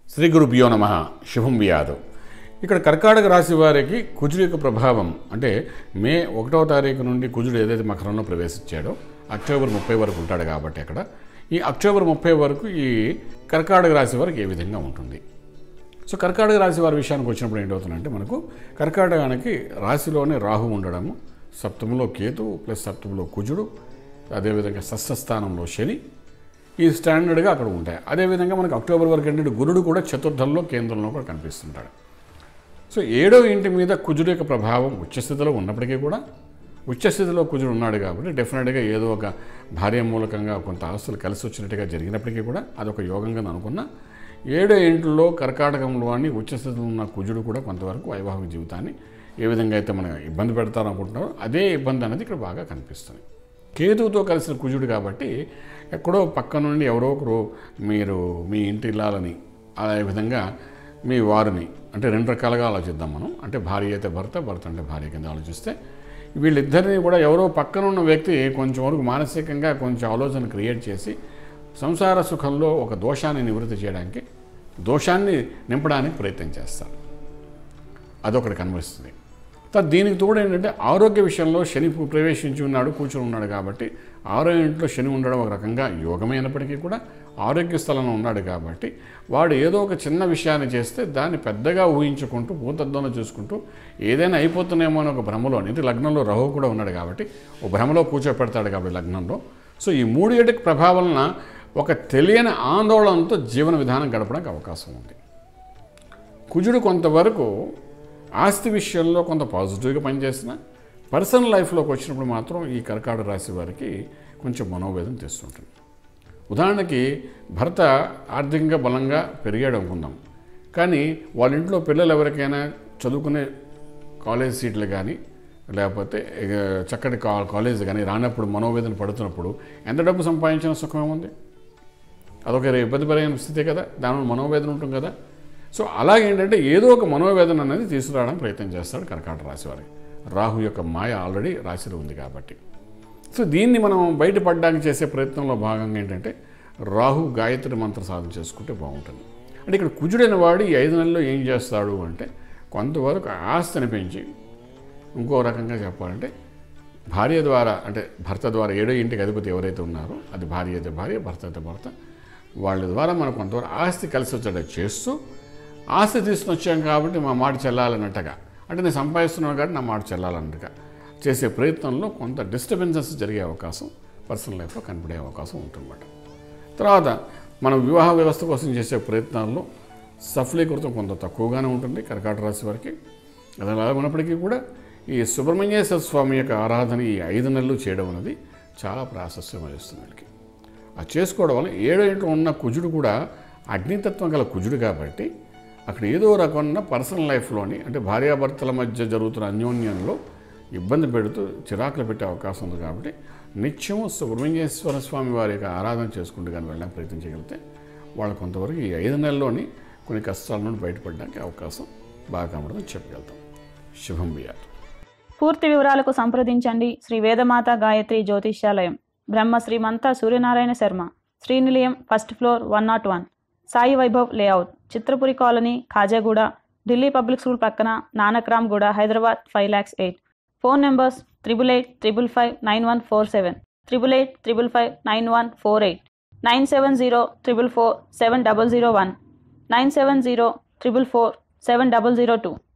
శ్రీ గురుభ్యో నమ శుభం వ్యాధు ఇక్కడ కర్కాటక రాశి వారికి కుజుడు యొక్క ప్రభావం అంటే మే ఒకటవ తారీఖు నుండి కుజుడు ఏదైతే మకరంలో ప్రవేశించాడో అక్టోబర్ ముప్పై వరకు ఉంటాడు కాబట్టి అక్కడ ఈ అక్టోబర్ ముప్పై వరకు ఈ కర్కాటక రాశి వారికి ఏ విధంగా ఉంటుంది సో కర్కాటక రాశి వారి విషయానికి వచ్చినప్పుడు ఏంటవుతుందంటే మనకు కర్కాటకానికి రాశిలోనే రాహు ఉండడము సప్తమంలో కేతు ప్లస్ సప్తమంలో కుజుడు అదేవిధంగా షష్ఠ స్థానంలో శని ఈ స్టాండర్డ్గా అక్కడ ఉంటాయి అదేవిధంగా మనకు అక్టోబర్ వరకు ఏంటంటే గురుడు కూడా చతుర్థంలో కేంద్రంలో కూడా కనిపిస్తుంటాడు సో ఏడో ఇంటి మీద కుజుడు యొక్క ప్రభావం ఉచ్చస్థితిలో ఉన్నప్పటికీ కూడా ఉచ్చస్థితిలో కుజుడు ఉన్నాడు కాబట్టి డెఫినెట్గా ఏదో ఒక భార్య మూలకంగా కొంత ఆస్తులు కలిసి వచ్చినట్టుగా జరిగినప్పటికీ కూడా అదొక యోగంగా అనుకున్నా ఏడో ఇంట్లో కర్కాటకంలో అని ఉచ్చస్థితిలో ఉన్న కుజుడు కూడా కొంతవరకు వైవాహిక జీవితాన్ని ఏ విధంగా అయితే మనం ఇబ్బంది పెడతారనుకుంటున్నారో అదే ఇబ్బంది అనేది ఇక్కడ బాగా కనిపిస్తుంది కేతువుతో కలిసిన కుజుడు కాబట్టి ఎక్కడో పక్క నుండి ఎవరో ఒకరు మీరు మీ ఇంటి ఇల్లాలని అదే విధంగా మీ వారిని అంటే రెండు రకాలుగా ఆలోచిద్దాం మనం అంటే భార్య అయితే భర్త భర్త అంటే భార్య కింద ఆలోచిస్తే వీళ్ళిద్దరిని కూడా ఎవరో పక్కన ఉన్న వ్యక్తి కొంచెం వరకు మానసికంగా కొంచెం ఆలోచన క్రియేట్ చేసి సంసార సుఖంలో ఒక దోషాన్ని నివృత్తి చేయడానికి దోషాన్ని నింపడానికి ప్రయత్నం చేస్తారు అదొకటి కనిపిస్తుంది తర్వాత దీనికి తోడు ఏంటంటే ఆరోగ్య విషయంలో శని ప్రవేశించి ఉన్నాడు కూర్చొని ఉన్నాడు కాబట్టి ఆరో ఇంట్లో శని ఉండడం ఒక రకంగా యోగమైనప్పటికీ కూడా ఆరోగ్య స్థలంలో ఉన్నాడు కాబట్టి వాడు ఏదో ఒక చిన్న విషయాన్ని చేస్తే దాన్ని పెద్దగా ఊహించుకుంటూ భూతద్దంలో చూసుకుంటూ ఏదైనా అయిపోతున్నామో అని ఒక భ్రమలో ఇంటి లగ్నంలో రహు కూడా ఉన్నాడు కాబట్టి ఓ భ్రమలో కూర్చోపెడతాడు కాబట్టి లగ్నంలో సో ఈ మూడు ఏటికి ప్రభావాలన ఒక తెలియని ఆందోళనతో జీవన విధానం గడపడానికి అవకాశం ఉంది కుజుడు కొంతవరకు ఆస్తి విషయంలో కొంత పాజిటివ్గా పనిచేసిన పర్సనల్ లైఫ్లోకి వచ్చినప్పుడు మాత్రం ఈ కర్కాటక రాశి వారికి కొంచెం మనోవేదన తెస్తుంటుంది ఉదాహరణకి భర్త ఆర్థికంగా బలంగా పెరిగాడు అనుకుందాం కానీ వాళ్ళ ఇంట్లో పిల్లలు ఎవరికైనా చదువుకునే కాలేజ్ సీట్లు కానీ లేకపోతే ఇక చక్కటి కా కాలేజ్ కానీ రానప్పుడు మనోవేదన పడుతున్నప్పుడు ఎంత డబ్బు సంపాదించిన సుఖం ఏముంది అదొక ఇబ్బందికరమైన స్థితే కదా దానివల్ల మనోవేదన ఉంటుంది కదా సో అలాగేంటంటే ఏదో ఒక మనోవేదన అనేది తీసుకురావడానికి ప్రయత్నం చేస్తాడు కర్కాటక రాశి వారికి రాహు యొక్క మాయ ఆల్రెడీ రాశిలో ఉంది కాబట్టి సో దీన్ని మనం బయటపడడానికి చేసే ప్రయత్నంలో భాగంగా ఏంటంటే రాహు గాయత్రి మంత్ర సాధన చేసుకుంటే బాగుంటుంది అంటే ఇక్కడ కుజుడైన వాడు ఈ ఐదు నెలల్లో ఏం చేస్తాడు అంటే కొంతవరకు ఆస్తిని పెంచి ఇంకో రకంగా చెప్పాలంటే భార్య ద్వారా అంటే భర్త ద్వారా ఏడో ఇంటికి అధిపతి ఎవరైతే ఉన్నారో అది భార్య అయితే భార్య భర్త అయితే భర్త వాళ్ళ ద్వారా మనకు కొంతవరకు ఆస్తి కలిసి వచ్చేటట్టు చేస్తూ ఆస్తి తీసుకుని వచ్చాం కాబట్టి మా మాట చెల్లాలన్నట్టుగా అంటే నేను సంపాదిస్తున్నాను కాబట్టి నా మాట చెల్లాలన్నట్టుగా చేసే ప్రయత్నంలో కొంత డిస్టర్బెన్సెస్ జరిగే అవకాశం పర్సనల్ లైఫ్లో కనపడే అవకాశం ఉంటుందన్నమాట తర్వాత మనం వివాహ వ్యవస్థ కోసం చేసే ప్రయత్నాల్లో సఫలీకృతం కొంత తక్కువగానే ఉంటుంది కర్కాటక రాశి వారికి అది అలా ఉన్నప్పటికీ కూడా ఈ సుబ్రహ్మణ్యేశ్వర స్వామి యొక్క ఆరాధన ఈ ఐదు నెలలు చేయడం అనేది చాలా ప్రాశస్యం వహిస్తుంది వీళ్ళకి అది చేసుకోవడం వల్ల ఏడో ఇంట్లో ఉన్న కుజుడు కూడా అగ్నితత్వం గల కుజుడు కాబట్టి అక్కడ ఏదో రకమైన పర్సనల్ లైఫ్లోని అంటే భార్యాభర్తల మధ్య జరుగుతున్న అన్యోన్యంలో ఇబ్బంది పెడుతూ చిరాకులు పెట్టే అవకాశం ఉంది కాబట్టి నిత్యము సుబ్రహ్మణ్యేశ్వర స్వామి వారి యొక్క ఆరాధన చేసుకుంటూ కానీ వెళ్ళడానికి ప్రయత్నం చేయగలిగితే వాళ్ళు కొంతవరకు ఈ ఐదు నెలల్లోని కొన్ని కష్టాల నుండి బయటపడడానికి అవకాశం బాగా కనబడదని చెప్పగలుగుతాం శుభం బియారు పూర్తి వివరాలకు సంప్రదించండి శ్రీ వేదమాత గాయత్రి జ్యోతిష్యాలయం Brahma Srimantha Suryanarayana Sharma Srinilayam first floor one nought one Sai Vaibhav layout Chitrapuri colony Khajaguda Delhi public school పక్కన Nanakramguda Hyderabad five lakhs eight phone numbers triple eight triple five nine one four seven triple eight triple five nine one four eight nine seven zero triple four seven double zero one nine seven zero triple four seven double zero two